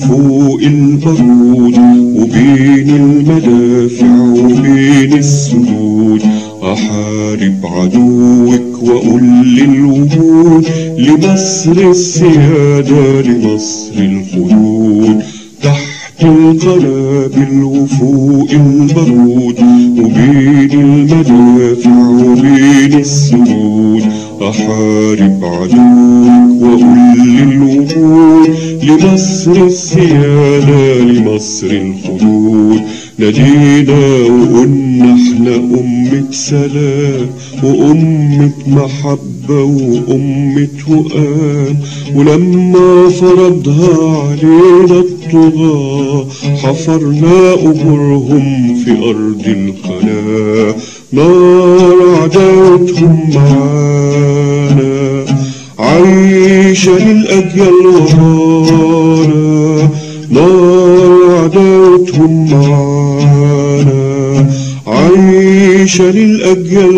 وفوق البارود وبين المدافع وبين السدود أحارب عدوك وأقول للوجود لمصر السيادة لمصر الخلود تحت القنابل وفوق البارود وبين المدافع وبين السدود أحارب عدوك وأقول للوجود لمصر السيادة لمصر الخلود نادينا وقلنا احنا أمة سلام وأمة محبة وأمة وئام ولما فرضها علينا الطغاة حفرنا قبورهم في أرض القناة نار عداوتهم معانا عايشة للأجيال ورانا نار عداوتهم معانا عايشة للأجيال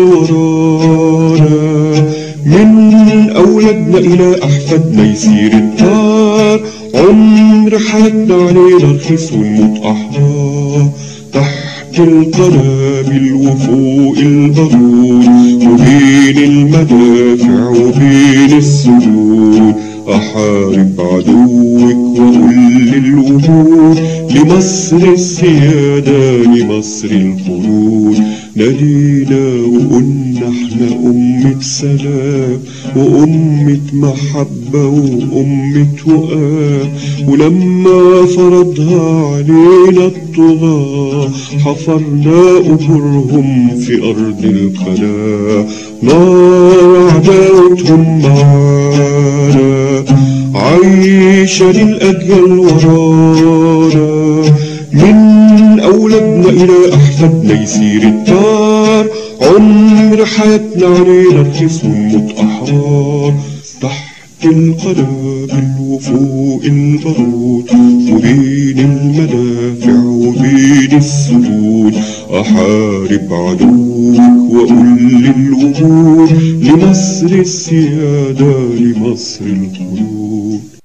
ورانا من أولادنا إلى أحفادنا يسير الطار عمر حياتنا علينا رخيص ونموت أحرار تحت القنابل وفوق البارود وبين المدافع وبين السدود أحارب عدوك وأقول للوجود لمصر السيادة لمصر الخلود نادينا وقلنا احنا أمة سلام وأمة محبة وأمة وئام ولما فرضها علينا الطغاة حفرنا قبورهم في أرض القناة نار عداوتهم معانا عايشة للأجيال ورانا من أولادنا إلى أحفادنا يسير الطار عمر حياتنا علينا رخيص ونموت أحرار تحت القنابل وفوق البارود وبين المدافع وبين السدود أحارب عدوك وأقول للوجود لمصر السيادة لمصر الخلود